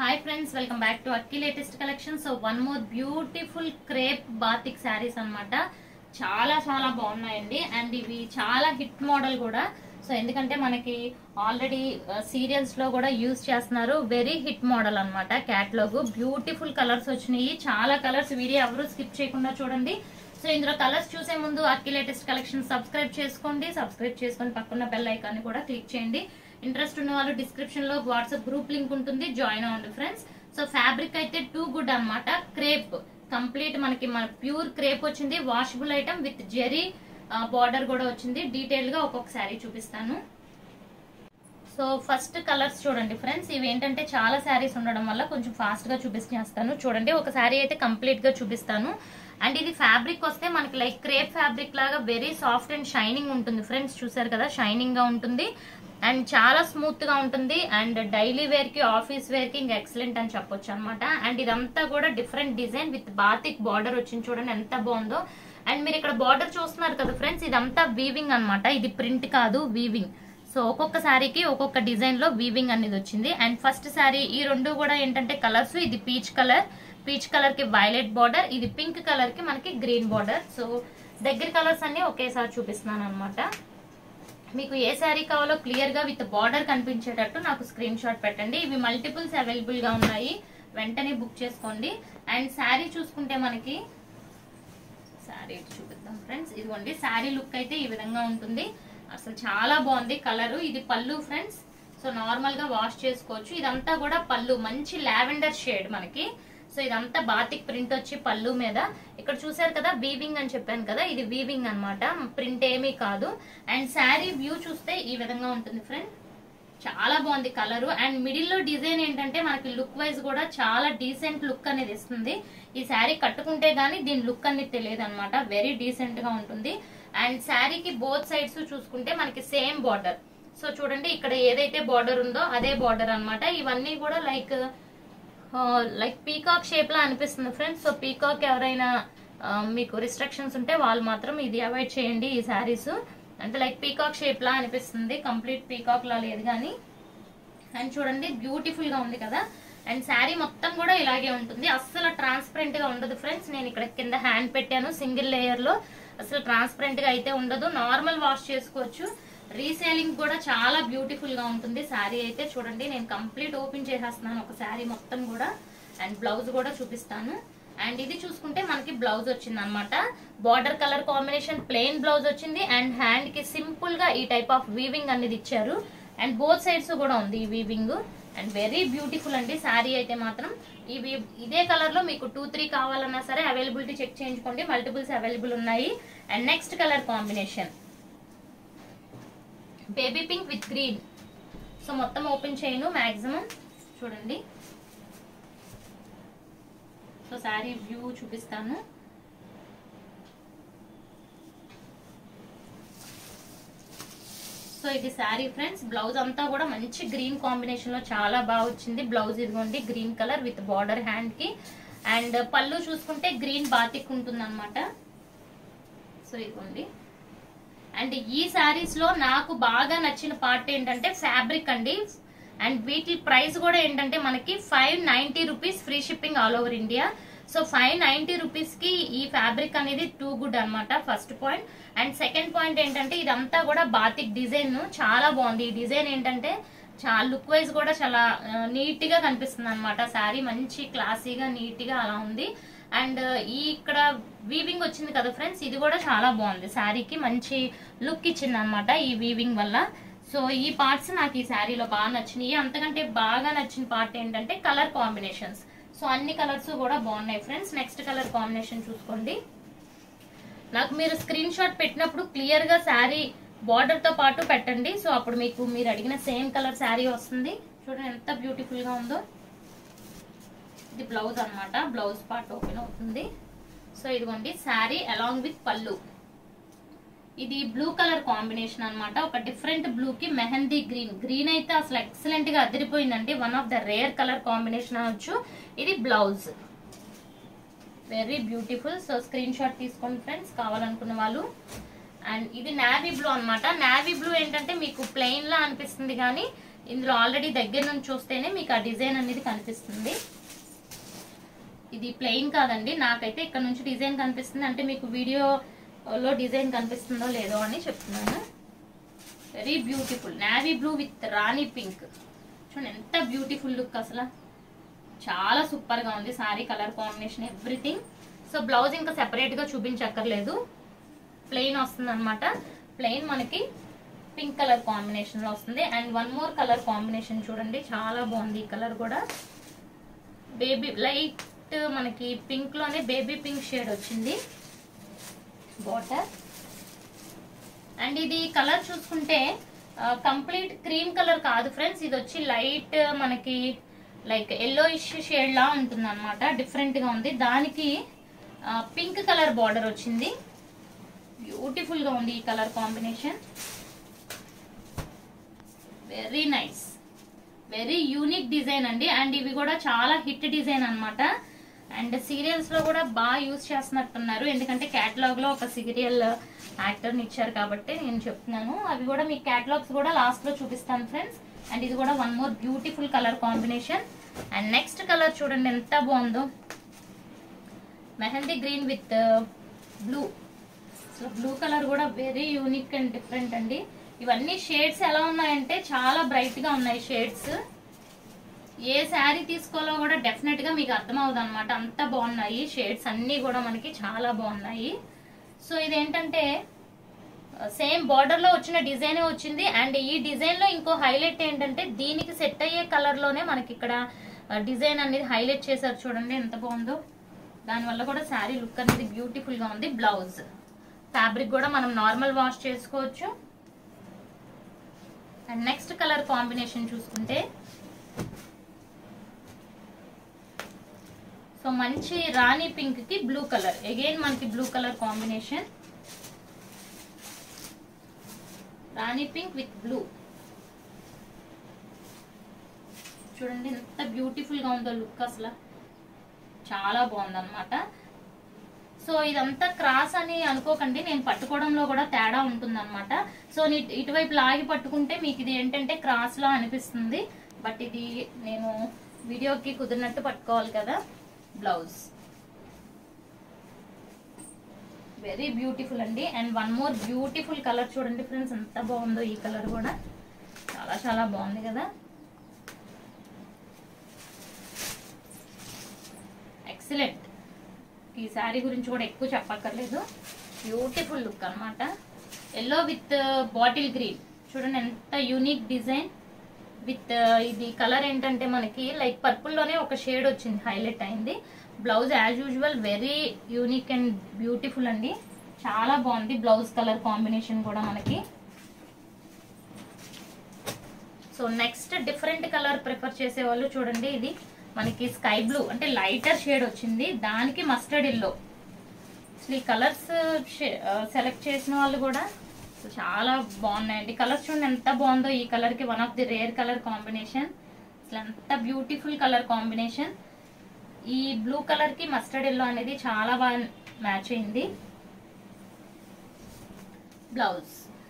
hi friends welcome back to Akki latest collection so one more beautiful crepe batik saris అన్నమాట చాలా చాలా బాగున్నాయండి and ఇవి చాలా హిట్ మోడల్ కూడా సో ఎందుకంటే మనకి ఆల్రెడీ సీరియల్స్ లో కూడా యూజ్ చేస్తున్నారు వెరీ హిట్ మోడల్ అనమాట క్యాట్లాగ్ బ్యూటిఫుల్ కలర్స్ వచ్చినాయి చాలా కలర్స్ వీడియో ఎవరు స్కిప్ చేయకుండా చూడండి సో ఇందులో కలర్స్ చూసే ముందు అక్కి లేటెస్ట్ కలెక్షన్ సబ్స్క్రైబ్ చేసుకోండి సబ్స్క్రైబ్ చేసుకొని పక్కన బెల్ ఐకాన్ కూడా క్లిక్ చేయండి ఇంట్రెస్ట్ ఉన్న వాళ్ళు డిస్క్రిప్షన్ లో వాట్సాప్ గ్రూప్ లింక్ ఉంటుంది జాయిన్ అవ్వండి ఫ్రెండ్స్ సో ఫ్యాబ్రిక్ అయితే టూ గుడ్ అన్నమాట క్రేప్ కంప్లీట్ మనకి మన ప్యూర్ క్రేప్ వచ్చింది washable item with zari border కూడా వచ్చింది డీటెయిల్ గా ఒక్కొక్క శారీ చూపిస్తాను సో ఫస్ట్ కలర్స్ చూడండి ఫ్రెండ్స్ ఇవి ఏంటంటే చాలా శారీస్ ఉండడం వల్ల కొంచెం ఫాస్ట్ గా చూపిస్తాను చూడండి ఒక శారీ అయితే కంప్లీట్ గా చూపిస్తాను అండ్ ఇది ఫ్యాబ్రిక్ వస్తే మనకి లైక్ క్రేప్ ఫ్యాబ్రిక్ లాగా వెరీ సాఫ్ట్ అండ్ షైనింగ్ ఉంటుంది ఫ్రెండ్స్ చూసారు కదా షైనింగ్ గా ఉంటుంది అండ్ చాలా స్మూత్ గా ఉంటుంది అండ్ డైలీ వేర్ కి ఆఫీస్ వేర్ కి ఇంకా ఎక్సలెంట్ అని చెప్పొచ్చు అనమాట అండ్ ఇదంతా కూడా different design with batik border వచ్చింది చూడండి ఎంత బాగుందో అండ్ మీరు ఇక్కడ బార్డర్ చూస్తున్నారు కదా ఫ్రెండ్స్ ఇదంతా వీవింగ్ అన్నమాట ఇది ప్రింట్ కాదు వీవింగ్ సో ఒక్కొక్క శారీకి ఒక్కొక్క డిజైన్ లో వీవింగ్ అనేది వచ్చింది అండ్ ఫస్ట్ శారీ ఈ రెండు కూడా ఏంటంటే కలర్స్ ఇది పీచ్ కలర్ పీచ్ కలర్ కి వైలెట్ బార్డర్ ఇది పింక్ కలర్ కి మనకి గ్రీన్ బార్డర్ సో దగ్గర కలర్స్ అన్ని ఒకేసారి చూపిస్తున్నాను అనమాట మీకు ఏ శారీ కావాలో క్లియర్ గా విత్ బార్డర్ కనిపించేటట్టు నాకు స్క్రీన్ షాట్ పెట్టండి ఇవి మల్టిపుల్స్ అవైలబుల్ గా ఉన్నాయి వెంటనే బుక్ చేసుకోండి అండ్ శారీ చూసుకుంటే మనకి శారీ చూపిద్దాం ఫ్రెండ్స్ ఇదిగోండి శారీ లుక్ అయితే ఈ విధంగా ఉంటుంది అసలు చాలా బాగుంది కలర్ ఇది పళ్ళు ఫ్రెండ్స్ సో నార్మల్ గా వాష్ చేసుకోవచ్చు ఇదంతా కూడా పళ్ళు మంచి లావెండర్ షేడ్ మనకి సో ఇదంతా బాతిక్ ప్రింట్ వచ్చి పళ్ళు మీద ఇక్కడ చూసారు కదా వీవింగ్ అని చెప్పాను కదా ఇది వీవింగ్ అన్నమాట ప్రింట్ ఏమీ కాదు అండ్ శారీ వ్యూ చూస్తే ఈ విధంగా ఉంటుంది ఫ్రెండ్ చాలా బాగుంది కలర్ అండ్ మిడిల్ లో డిజైన్ ఏంటంటే మనకి లుక్ వైజ్ కూడా చాలా డీసెంట్ లుక్ అనేది ఇస్తుంది ఈ శారీ కట్టుకుంటే గానీ దీని లుక్ అనేది తెలియదు అనమాట వెరీ డీసెంట్ గా ఉంటుంది అండ్ శారీకి బోత్ సైడ్స్ చూసుకుంటే మనకి సేమ్ బార్డర్ సో చూడండి ఇక్కడ ఏదైతే బార్డర్ ఉందో అదే బార్డర్ అన్నమాట ఇవన్నీ కూడా లైక్ లైక్ పీకాక్ షేప్ లా అనిపిస్తుంది ఫ్రెండ్స్ సో పీకాక్ ఎవరైనా ఆ, మీకు రిస్ట్రిక్షన్స్ ఉంటే వాళ్ళు మాత్రం ఇది అవాయిడ్ చేయండి ఈ శారీస్ అంటే లైక్ పీకాక్ షేప్ లా అనిపిస్తుంది కంప్లీట్ పీకాక్ లా లేదు కానీ అండ్ చూడండి బ్యూటిఫుల్ గా ఉంది కదా అండ్ శారీ మొత్తం కూడా ఇలాగే ఉంటుంది అస్సలు ట్రాన్స్పరెంట్ గా ఉండదు ఫ్రెండ్స్ నేను ఇక్కడ కింద హ్యాండ్ పెట్టాను సింగిల్ లేయర్ లో అసలు ట్రాన్స్పరెంట్ గా అయితే ఉండదు నార్మల్ వాష్ చేసుకోవచ్చు రీసేలింగ్ కూడా చాలా బ్యూటిఫుల్ గా ఉంటుంది శారీ అయితే చూడండి నేను కంప్లీట్ ఓపెన్ చేసేస్తున్నాను ఒక శారీ మొత్తం కూడా అండ్ బ్లౌజ్ కూడా చూపిస్తాను అండ్ ఇది చూసుకుంటే మనకి బ్లౌజ్ వచ్చింది అనమాట border colour combination plain blouse వచ్చింది అండ్ హ్యాండ్ కి సింపుల్ గా ఈ టైప్ ఆఫ్ వీవింగ్ అనేది ఇచ్చారు అండ్ బోత్ సైడ్స్ కూడా ఉంది ఈ వీవింగ్ అండ్ వెరీ బ్యూటిఫుల్ అండి శారీ అయితే మాత్రం ఇవి ఇదే కలర్ లో మీకు టూ త్రీ కావాలన్నా సరే అవైలబిలిటీ చెక్ చేయించుకోండి మల్టిపుల్స్ అవైలబుల్ ఉన్నాయి and next colour combination baby pink with green so మొత్తం ఓపెన్ చేయను మాక్సిమం చూడండి సో శారీ వ్యూ చూపిస్తాను సో ఇది శారీ ఫ్రెండ్స్ బ్లౌజ్ అంతా కూడా మంచి గ్రీన్ కాంబినేషన్ లో చాలా బాగా వచ్చింది బ్లౌజ్ ఇదిగోండి green colour with border hand కి అండ్ పళ్ళు చూసుకుంటే గ్రీన్ బాతిక్ ఉంటుంది అనమాట సో ఇదిగోండి అండ్ ఈ శారీస్ లో నాకు బాగా నచ్చిన పార్ట్ ఏంటంటే ఫ్యాబ్రిక్ అండి అండ్ వీటి ప్రైస్ కూడా ఏంటంటే మనకి five ninety rupees free shipping all over India so five ninety rupees కి ఈ ఫ్యాబ్రిక్ అనేది టూ గుడ్ అన్నమాట first point and second point ఏంటంటే ఇదంతా కూడా బాతిక్ డిజైన్ చాలా బాగుంది ఈ డిజైన్ ఏంటంటే చాలా లుక్ వైజ్ కూడా చాలా నీట్ గా కనిపిస్తుంది అనమాట శారీ మంచి క్లాసీగా నీట్ గా అలా ఉంది అండ్ ఈ ఇక్కడ వీవింగ్ వచ్చింది కదా ఫ్రెండ్స్ ఇది కూడా చాలా బాగుంది శారీకి మంచి లుక్ ఇచ్చింది అనమాట ఈ వీవింగ్ వల్ల సో ఈ పార్ట్స్ నాకు ఈ శారీలో బాగా నచ్చినాయి అంతకంటే బాగా నచ్చిన పార్ట్ ఏంటంటే కలర్ కాంబినేషన్స్ సో అన్ని కలర్స్ కూడా బాగున్నాయి ఫ్రెండ్స్ నెక్స్ట్ కలర్ కాంబినేషన్ చూసుకోండి నాకు మీరు స్క్రీన్ షాట్ పెట్టినప్పుడు క్లియర్ గా శారీ బార్డర్ తో పాటు పెట్టండి సో అప్పుడు మీకు మీరు అడిగిన సేమ్ కలర్ శారీ వస్తుంది చూడండి ఎంత బ్యూటిఫుల్ గా ఉందో ఇది బ్లౌజ్ అన్నమాట బ్లౌజ్ పార్ట్ ఓపెన్ అవుతుంది సో ఇదిగోండి శారీ అలాంగ్ విత్ పళ్ళు ఇది బ్లూ కలర్ కాంబినేషన్ అన్నమాట ఒక డిఫరెంట్ బ్లూ కి మెహందీ గ్రీన్ గ్రీన్ అయితే అసలు ఎక్సలెంట్ గా అదిరిపోయిందండి one of the rare colour combination అనొచ్చు ఇది blouse very beautiful so screenshot తీసుకోండి ఫ్రెండ్స్ కావాలనుకున్న వాళ్ళు అండ్ ఇది నావీ బ్లూ అన్నమాట నావీ బ్లూ ఏంటంటే మీకు ప్లెయిన్ లా అనిపిస్తుంది కానీ ఇందులో ఆల్రెడీ దగ్గర నుంచి చూస్తేనే మీకు ఆ డిజైన్ అనేది కనిపిస్తుంది ఇది ప్లెయిన్ కాదండి నాకైతే ఇక్కడ నుంచి డిజైన్ కనిపిస్తుంది అంటే మీకు వీడియోలో డిజైన్ కనిపిస్తుందో లేదో అని చెప్తున్నాను very beautiful navy blue with rani pink చూడండి ఎంత బ్యూటిఫుల్ లుక్ అసలు చాలా సూపర్ గా ఉంది sari colour combination everything so blouse ఇంకా సెపరేట్ గా చూపించక్కర్లేదు ప్లెయిన్ వస్తుంది అనమాట ప్లెయిన్ మనకి పింక్ కలర్ కాంబినేషన్ లో వస్తుంది and one more colour combination చూడండి చాలా బాగుంది ఈ కలర్ కూడా బేబీ లైట్ మనకి పింక్ లోనే బేబీ పింక్ షేడ్ వచ్చింది బాటర్ అండ్ ఇది కలర్ చూసుకుంటే కంప్లీట్ క్రీమ్ కలర్ కాదు ఫ్రెండ్స్ ఇది వచ్చి లైట్ మనకి లైక్ ఎల్లో ఇష్ షేడ్ లా ఉంటుంది అనమాట డిఫరెంట్ గా ఉంది దానికి పింక్ కలర్ బార్డర్ వచ్చింది బ్యూటిఫుల్ గా ఉంది ఈ colour combination very nice very unique design అండి అండ్ ఇవి కూడా చాలా హిట్ డిజైన్ అన్నమాట అండ్ సీరియల్స్ లో కూడా బాగా యూజ్ చేస్తున్నట్టున్నారు ఎందుకంటే కేటలాగ్ లో ఒక సీరియల్ యాక్టర్ ని ఇచ్చారు కాబట్టి నేను చెప్తున్నాను అవి కూడా మీ కేటలాగ్స్ కూడా లాస్ట్ లో చూపిస్తాను ఫ్రెండ్స్ అండ్ ఇది కూడా one more beautiful colour combination and next colour చూడండి ఎంత బాగుందో mehndi green with blue so blue colour కూడా వెరీ యూనిక్ అండ్ డిఫరెంట్ అండి ఇవన్నీ షేడ్స్ ఎలా ఉన్నాయంటే చాలా బ్రైట్ గా ఉన్నాయి షేడ్స్ ఏ శారీ తీసుకోవాలో కూడా డెఫినెట్ గా మీకు అర్థమవుతుంది అనమాట అంత బాగున్నాయి షేడ్స్ అన్ని కూడా మనకి చాలా బాగున్నాయి సో ఇదేంటంటే సేమ్ బార్డర్ లో వచ్చిన డిజైన్ వచ్చింది అండ్ ఈ డిజైన్ లో ఇంకో హైలైట్ ఏంటంటే దీనికి సెట్ అయ్యే కలర్ లోనే మనకి ఇక్కడ డిజైన్ అనేది హైలైట్ చేశారు చూడండి ఎంత బాగుందో దానివల్ల కూడా శారీ లుక్ అనేది బ్యూటిఫుల్ గా ఉంది బ్లౌజ్ ఫ్యాబ్రిక్ కూడా మనం నార్మల్ వాష్ చేసుకోవచ్చు అండ్ నెక్స్ట్ కలర్ కాంబినేషన్ చూసుకుంటే సో మంచి రాణి పింక్ కి బ్లూ కలర్ అగైన్ మనకి blue colour combination rani pink with blue చూడండి ఎంత బ్యూటిఫుల్ గా ఉందో లుక్ అసలు చాలా బాగుంది అనమాట సో ఇదంతా క్రాస్ అని అనుకోకండి నేను పట్టుకోవడంలో కూడా తేడా ఉంటుంది అనమాట సో నీ- ఇటువైపు లాగి పట్టుకుంటే మీకు ఇది ఏంటంటే క్రాస్ లా అనిపిస్తుంది బట్ ఇది నేను వీడియోకి కుదిరినట్టు పట్టుకోవాలి కదా బ్లౌజ్ వెరీ బ్యూటిఫుల్ అండి and one more beautiful colour చూడండి ఫ్రెండ్స్ ఎంత బాగుందో ఈ కలర్ కూడా చాలా చాలా బాగుంది కదా ఎక్సలెంట్ ఈ శారీ గురించి కూడా ఎక్కువ చెప్పక్కర్లేదు బ్యూటిఫుల్ లుక్ అన్నమాట ఎల్లో విత్ బాటిల్ గ్రీన్ చూడండి ఎంత యూనిక్ డిజైన్ విత్ ఇది కలర్ ఏంటంటే మనకి లైక్ పర్పుల్ లోనే ఒక షేడ్ వచ్చింది హైలైట్ అయింది blouse as usual very unique and beautiful అండి చాలా బాగుంది బ్లౌజ్ కలర్ కాంబినేషన్ కూడా మనకి so next different colour prefer చేసే వాళ్ళు చూడండి ఇది మనకి స్కై బ్లూ అంటే లైటర్ షేడ్ వచ్చింది దానికి మస్టర్డ్ ఎల్లో అసలు ఈ కలర్స్ సెలెక్ట్ చేసిన వాళ్ళు కూడా అసలు చాలా బాగున్నాయండి కలర్స్ చూడండి ఎంత బాగుందో ఈ కలర్ కి one of the rare colour combination అసలు ఎంత బ్యూటిఫుల్ కలర్ కాంబినేషన్ ఈ బ్లూ కలర్ కి మస్టర్డ్ ఎల్లో అనేది చాలా బాగా మ్యాచ్ అయింది బ్లౌజ్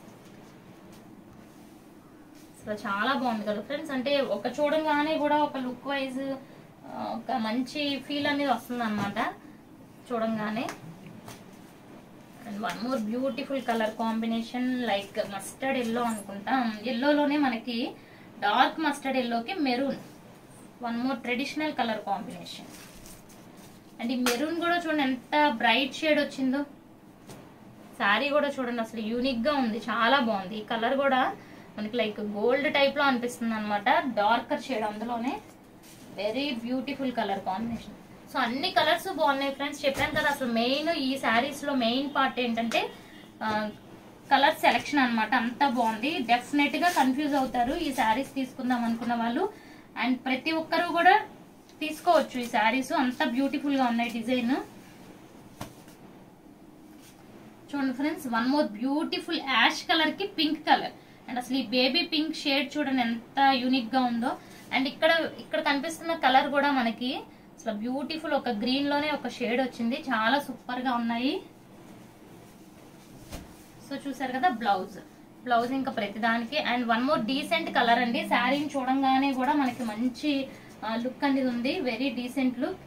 అసలు చాలా బాగుంది కదా ఫ్రెండ్స్ అంటే ఒక చూడంగానే కూడా ఒక లుక్ వైజ్ ఒక మంచి ఫీల్ అనేది వస్తుంది అనమాట చూడంగానే and one more beautiful colour combination like mustard yellow అనుకుంటా ఎల్లోలోనే మనకి డార్క్ మస్టర్డ్ ఎల్లోకి maroon one more traditional colour combination and ఈ మెరూన్ కూడా చూడండి ఎంత బ్రైట్ షేడ్ వచ్చిందో శారీ కూడా చూడండి అసలు యూనిక్ గా ఉంది చాలా బాగుంది ఈ కలర్ కూడా మనకి లైక్ గోల్డ్ టైప్ లో అనిపిస్తుంది అనమాట డార్కర్ షేడ్ అందులోనే very beautiful colour combination so అన్ని కలర్స్ బాగున్నాయి ఫ్రెండ్స్ చెప్పాను కదా అసలు మెయిన్ ఈ శారీస్ లో మెయిన్ పార్ట్ ఏంటంటే కలర్ సెలెక్షన్ అన్నమాట అంతా బాగుంది డెఫినెట్ గా కన్ఫ్యూజ్ అవుతారు ఈ శారీస్ తీసుకుందాం అనుకున్న వాళ్ళు అండ్ ప్రతి ఒక్కరు కూడా తీసుకోవచ్చు ఈ శారీస్ అంత బ్యూటిఫుల్ గా ఉన్నాయి డిజైన్ చూడండి friends one more beautiful ash colour కి పింక్ కలర్ అండ్ అసలు ఈ బేబీ పింక్ షేడ్ చూడండి ఎంత యూనిక్ గా ఉందో అండ్ ఇక్కడ ఇక్కడ కనిపిస్తున్న కలర్ కూడా మనకి అసలు బ్యూటిఫుల్ ఒక గ్రీన్ లోనే ఒక షేడ్ వచ్చింది చాలా సూపర్ గా ఉన్నాయి సో చూసారు కదా బ్లౌజ్ బ్లౌజ్ ఇంకా ప్రతిదానికి and one more decent colour అండి శారీని చూడంగానే కూడా మనకి మంచి లుక్ అనేది ఉంది very decent look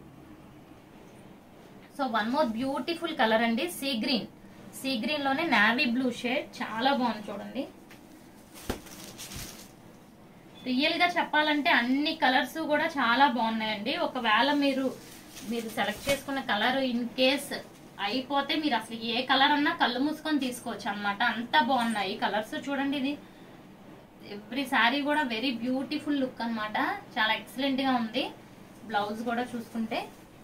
so one more beautiful colour అండి సీ గ్రీన్ సీ గ్రీన్ లోనే నావీ బ్లూ షేడ్ చాలా బాగుంది చూడండి రియల్ గా చెప్పాలంటే అన్ని కలర్స్ కూడా చాలా బాగున్నాయండి ఒకవేళ మీరు మీరు సెలెక్ట్ చేసుకున్న కలర్ ఇన్ కేస్ అయిపోతే మీరు అసలు ఏ కలర్ అన్నా కళ్ళు మూసుకొని తీసుకోవచ్చు అన్నమాట అంత బాగున్నాయి కలర్స్ చూడండి ఇది ఎవ్రీ శారీ కూడా వెరీ బ్యూటిఫుల్ లుక్ అన్నమాట చాలా ఎక్సలెంట్ గా ఉంది బ్లౌజ్ కూడా చూసుకుంటే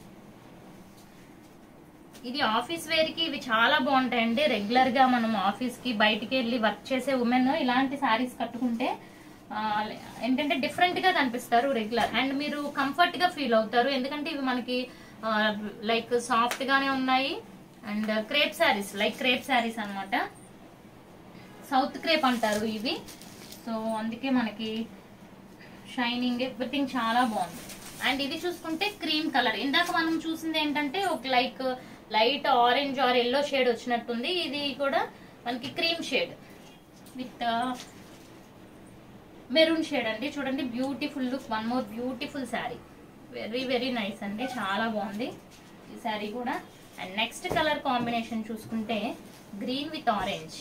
ఇది ఆఫీస్ వేర్ కి ఇవి చాలా బాగుంటాయండి రెగ్యులర్ గా మనం ఆఫీస్ కి బయటికి వెళ్ళి వర్క్ చేసే ఉమెన్ ఇలాంటి శారీస్ కట్టుకుంటే ఆ, ఏంటంటే డిఫరెంట్ గా కనిపిస్తారు రెగ్యులర్ అండ్ మీరు కంఫర్ట్ గా ఫీల్ అవుతారు ఎందుకంటే ఇవి మనకి లైక్ సాఫ్ట్ గానే ఉన్నాయి and crepe saris like crepe saris అన్నమాట సౌత్ క్రేప్ అంటారు ఇవి సో అందుకే మనకి షైనింగ్ ఎవ్రీథింగ్ చాలా బాగుంది అండ్ ఇది చూసుకుంటే క్రీమ్ కలర్ ఇందాక మనం చూసింది ఏంటంటే ఒక like light orange or yellow shade వచ్చినట్టుంది ఇది కూడా మనకి cream shade with maroon shade అండి చూడండి beautiful look one more beautiful sari very very nice అండి చాలా బాగుంది ఈ శారీ కూడా అండ్ నెక్స్ట్ కలర్ కాంబినేషన్ చూసుకుంటే గ్రీన్ విత్ ఆరెంజ్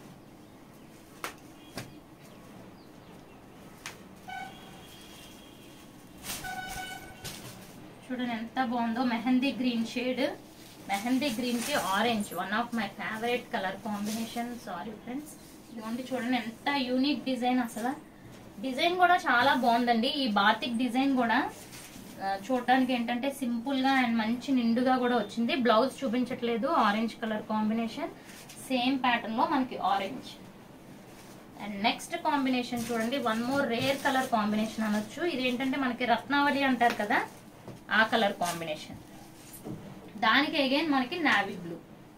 చూడండి ఎంత బాగుందో mehndi green shade mehndi green కి orange one of my favourite colour combination sari friends ఇదిగోండి చూడండి ఎంత యూనిక్ డిజైన్ అసలు డిజైన్ కూడా చాలా బాగుందండి ఈ బాతిక్ డిజైన్ కూడా ఆ, చూడటానికి ఏంటంటే సింపుల్ గా అండ్ మంచి నిండుగా కూడా వచ్చింది బ్లౌజ్ చూపించట్లేదు orange colour combination same pattern లో మనకి ఆరెంజ్ అండ్ నెక్స్ట్ కాంబినేషన్ చూడండి one more rare colour combination అనొచ్చు ఇది ఏంటంటే మనకి రత్నావళి అంటారు కదా ఆ కలర్ కాంబినేషన్ దానికి అగైన్ మనకి నావీ బ్లూ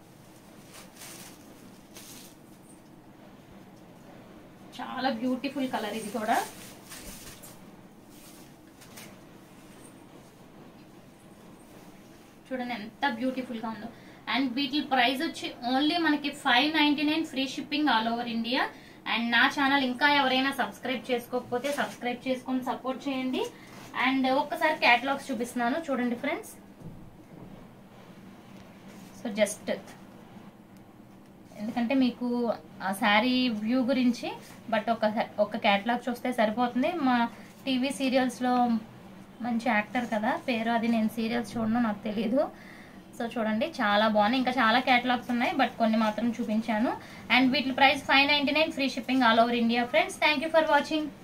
చాలా బ్యూటిఫుల్ కలర్ ఇది కూడా చూడండి ఎంత బ్యూటిఫుల్ గా ఉందో అండ్ వీటి ప్రైస్ వచ్చి ఓన్లీ మనకి five ninety nine free shipping all over India and నా ఛానల్ ఇంకా ఎవరైనా సబ్స్క్రైబ్ చేసుకోకపోతే సబ్స్క్రైబ్ చేసుకొని సపోర్ట్ చేయండి అండ్ ఒక్కసారి క్యాటలాగ్స్ చూపిస్తున్నాను చూడండి ఫ్రెండ్స్ సో జస్ట్ ఎందుకంటే మీకు ఆ శారీ వ్యూ గురించి బట్ ఒక ఒక క్యాటలాగ్ చూస్తే సరిపోతుంది మా టీవీ సీరియల్స్లో మంచి యాక్టర్ కదా పేరు అది నేను సీరియల్స్ చూడను నాకు తెలియదు సో చూడండి చాలా బాగున్నాయి ఇంకా చాలా క్యాటలాగ్స్ ఉన్నాయి బట్ కొన్ని మాత్రం చూపించాను అండ్ వీటి price five ninety nine free shipping all over India friends thank you for watching